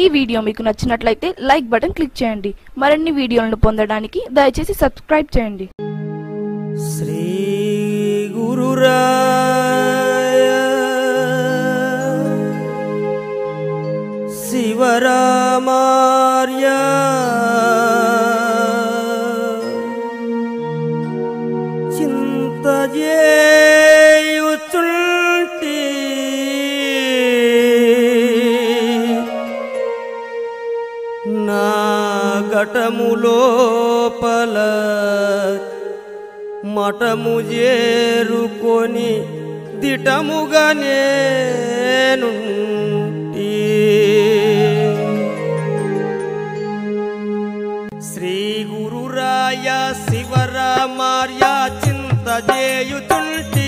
ఈ వీడియో మీకు నచ్చినట్లయితే లైక్ బటన్ క్లిక్ చేయండి మరిన్ని వీడియోలను పొందడానికి దయచేసి సబ్స్క్రైబ్ చేయండి శ్రీ గురురాయ శివరామార్య చింతజేయుచుంటి నా ఘటములోపల మఠము చేరుకొని దిటముగా నేను శ్రీ గురురాయ శివరామార్య చింత చేయుచుంటి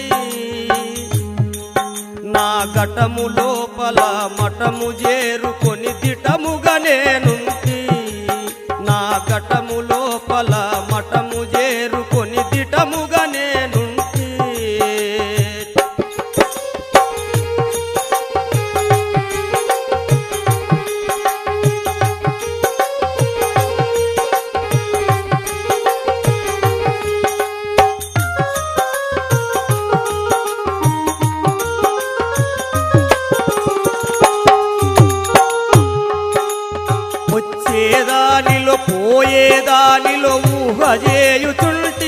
నా ఘటము లోపల మఠము చేరుకొని దిటముగా నేనుంటి నా ఘటము లోపల మఠము చేరుకొని దిటముగా నేనుంటి వచ్చేదానిలో పోయేదానిలో ఊహ చేయుచుంటి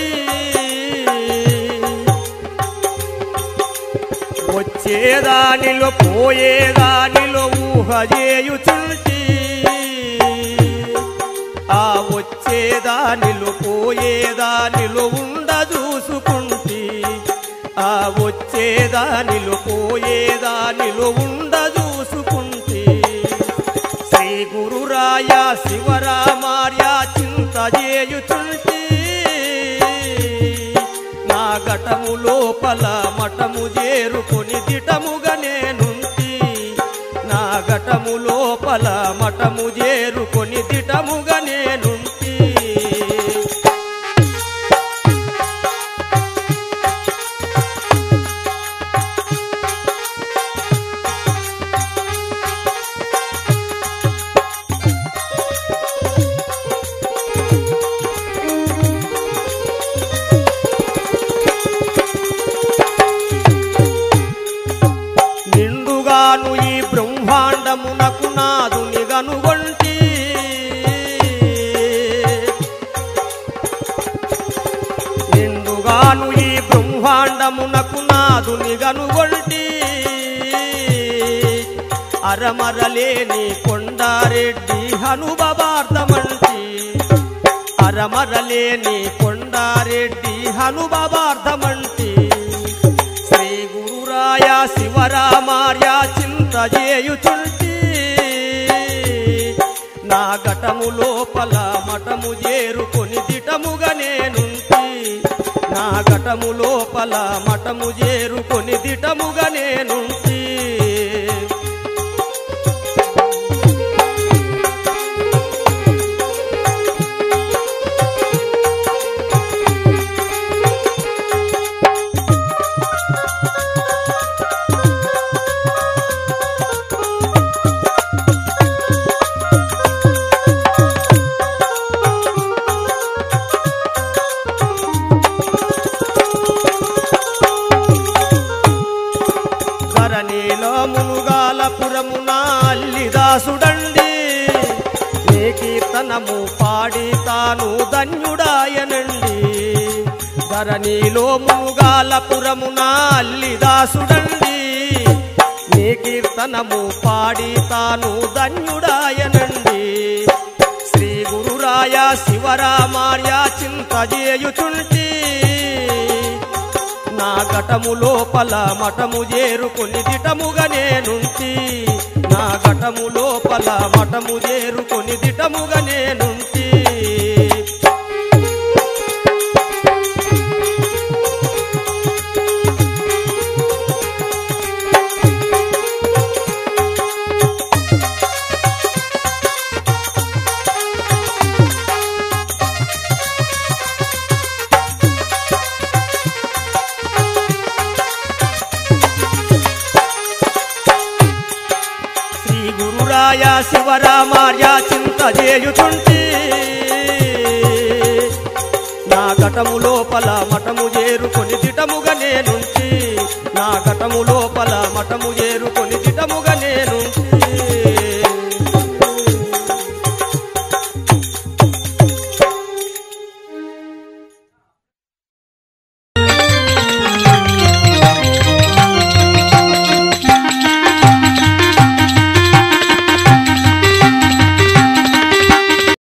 వచ్చేదానిలో పోయేదానిలో ఊహ చేయుచుంటి ఆ వచ్చేదానిలో పోయేదానిలో ఉండ చూసుకుంటి ఆ వచ్చేదానిలో పోయేదానిలో ఉండ చూసుకుంటి శ్రీ గురురాయ శివరామార్య చింత చేయుచుంటి నా ఘటము లోపల మఠము చేరుకొని దిటముగా నేనుంటి నా ఘటము లోపల మఠము చేరుకొని దిటముగా నేనుంటి నిండుగాను ఈ బ్రహ్మాండమునకు నాదుని గనుగొంటి నిండుగాను ఈ బ్రహ్మాండమునకు నాదుని గనుగొంటి అరమరలేని కొండారెడ్డి హనుబార్థమంటి అరమరలేని కొండారెడ్డి హనుబార్థమంటి శ్రీ గురురాయ శివరామార్య చింత చేయుచుంటి నా ఘటము లోపల మఠము చేరుకొని దిటముగా నేనుంటి నా ఘటము లోపల మఠము చేరుకొని దిటముగా నేనుంటి ధరణిలో మునుగాలపురమున అల్లిదాసుడండి నీ కీర్తనము పాడి తాను ధన్యుడాయనండి ధరణిలో మునుగాలపురమున అల్లిదాసుడండి నీ కీర్తనము పాడి తాను ధన్యుడాయనండి శ్రీ గురురాయ శివరామార్య చింత చేయుచుంటి నా ఘటము లోపల మఠము చేరుకొని దిటముగా నేనుంటి నా ఘటము లోపల మఠము చేరుకొని దిటముగా నేనుంటి శివాయ శివరామార్య చింత చేయుచుంటి నా ఘటము లోపల మఠము చేరుకొని దిటముగా నేనుంచి నా ఘటము లోపల మఠము